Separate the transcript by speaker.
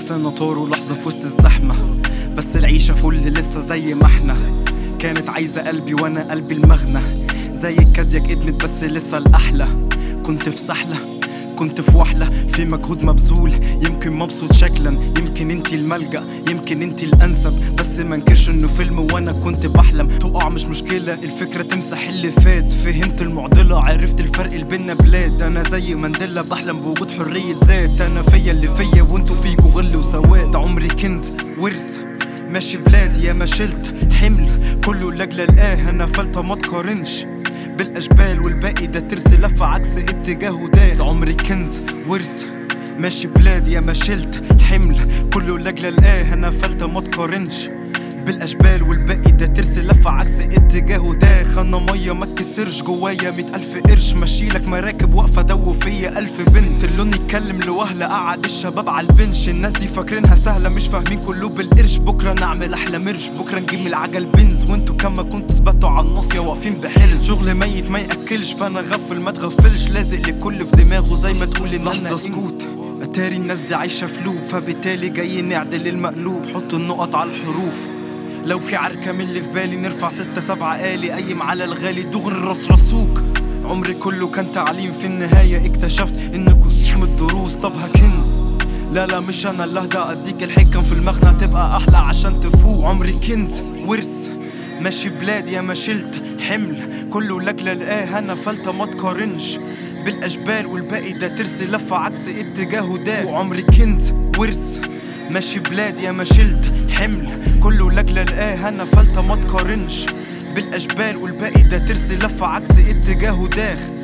Speaker 1: سنة طاروا لحظة في وسط الزحمة بس العيشة فل لسه زي ما احنا كانت عايزة قلبي وانا قلبي المغنى زي الكادياك ادمت بس لسه الأحلى كنت في سحلة كنت في وحلة في مجهود مبذول يمكن مبسوط شكلا يمكن انتي الملجأ يمكن انتي الأنسب بس ما انكرش انه فيلم وانا كنت بحلم تقع مش مشكلة الفكرة تمسح اللي فات فهمت المعضلة عرفت الفرق اللي بينا بلاد انا زي مانديلا بحلم بوجود حرية ذات انا فيا اللي فيا وانتوا فيكوا غل وسواد عمري كنز ورث ماشي بلاد يا ما شلت حمل كله لاجل الاه انا فلتة ما تقارنش بالاشبال والباقي ده ترس لفة عكس اتجاهه ده عمري كنز ورث ماشي بلاد يا ما شلت حمل كله لاجل الاه انا فلتة ما تقارنش بالاشبال والباقي ده ترس لفة عكس اتجاهه ده خانة مية ما تكسرش جوايا مية الف قرش ماشيلك مراكب واقفة دو فيا الف بنت اللون يتكلم لوهلة قعد الشباب على البنش الناس دي فاكرينها سهلة مش فاهمين كله بالقرش بكرة نعمل احلى مرش بكرة نجيب من العجل بنز وانتوا كما كنتوا ثبتوا على الناصية واقفين بحل شغل ميت ما ياكلش فانا غفل ما تغفلش لازق لكل في دماغه زي ما تقول ان لحظة سكوت اتاري الناس دي عايشة في لوب فبالتالي جاي نعدل المقلوب حط النقط على الحروف لو في عركة من اللي في بالي نرفع ستة سبعة آلي قيم على الغالي دغري الراس رسوك عمري كله كان تعليم في النهاية اكتشفت انكوا من الدروس طب هكن لا لا مش انا اللي هدى اديك الحكم في المغنى تبقى احلى عشان تفوق عمري كنز ورث ماشي بلاد يا ما شلت حمل كله لاجل الاه انا فلتة ما تقارنش بالاشبال والباقي ده ترس لفة عكس اتجاهه ده وعمري كنز ورث ماشي بلاد يا ما شلت حمل كله لاجل الاه انا فلتة ما تقارنش بالاشبال والباقي ده ترس لفة عكس اتجاهه داخ